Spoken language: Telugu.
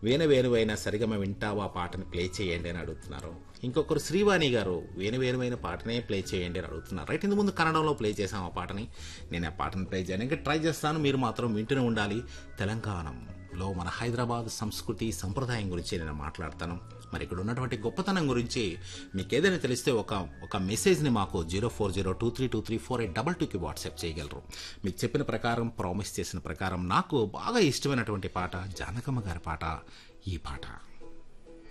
వేణు వేణువైన సరిగమ వింటావా పాటని ప్లే చేయండి అని అడుగుతున్నారు ఇంకొకరు శ్రీవాణి గారు వేణు వేణువైన పాటనే ప్లే చేయండి అని అడుగుతున్నారు రైట్ ఇంత ముందు కన్నడంలో ప్లే చేసాం ఆ పాటని నేను ఆ పాటను ప్లే చేయడానికి ట్రై చేస్తాను మీరు మాత్రం వింటూనే ఉండాలి తెలంగాణలో మన హైదరాబాద్ సంస్కృతి సంప్రదాయం గురించి నేను మాట్లాడతాను మరి ఇక్కడ ఉన్నటువంటి గొప్పతనం గురించి మీకు ఏదైనా తెలిస్తే ఒక ఒక మెసేజ్ని మాకు zero four zero two three two three four eight double టూకి వాట్సాప్ చేయగలరు మీకు చెప్పిన ప్రకారం ప్రామిస్ చేసిన ప్రకారం నాకు బాగా ఇష్టమైనటువంటి పాట జానకమ్మ గారి పాట ఈ పాట